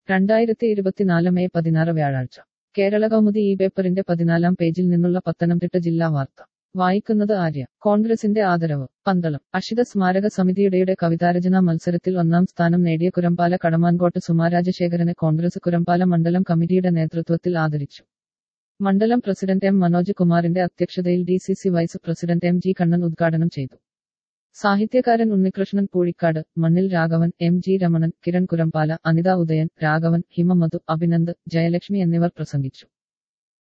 രണ്ടായിരത്തി ഇരുപത്തിനാല് മെയ് പതിനാറ് വ്യാഴാഴ്ച കേരള കൗമുദി ഈ പേപ്പറിന്റെ പതിനാലാം പേജിൽ നിന്നുള്ള പത്തനംതിട്ട ജില്ലാ വാർത്ത വായിക്കുന്നത് ആര്യ കോൺഗ്രസിന്റെ ആദരവ് പന്തളം അഷിത സ്മാരക സമിതിയുടെ കവിതാരചനാ മത്സരത്തിൽ ഒന്നാം സ്ഥാനം നേടിയ കുരമ്പാല കടമാൻകോട്ട് സുമാരാജശേഖരനെ കോൺഗ്രസ് കുരമ്പാല മണ്ഡലം കമ്മിറ്റിയുടെ നേതൃത്വത്തിൽ ആദരിച്ചു മണ്ഡലം പ്രസിഡന്റ് എം മനോജ് കുമാറിന്റെ അധ്യക്ഷതയിൽ D C C vice president M G Kannan ഉദ്ഘാടനം ചെയ്തു സാഹിത്യകാരൻ ഉണ്ണികൃഷ്ണൻ പൂഴിക്കാട് മണ്ണിൽ രാഘവൻ എം ജി രമണൻ കിരൺ കുരമ്പാല അനിത ഉദയൻ രാഘവൻ ഹിമമധു അഭിനന്ദ് ജയലക്ഷ്മി എന്നിവർ പ്രസംഗിച്ചു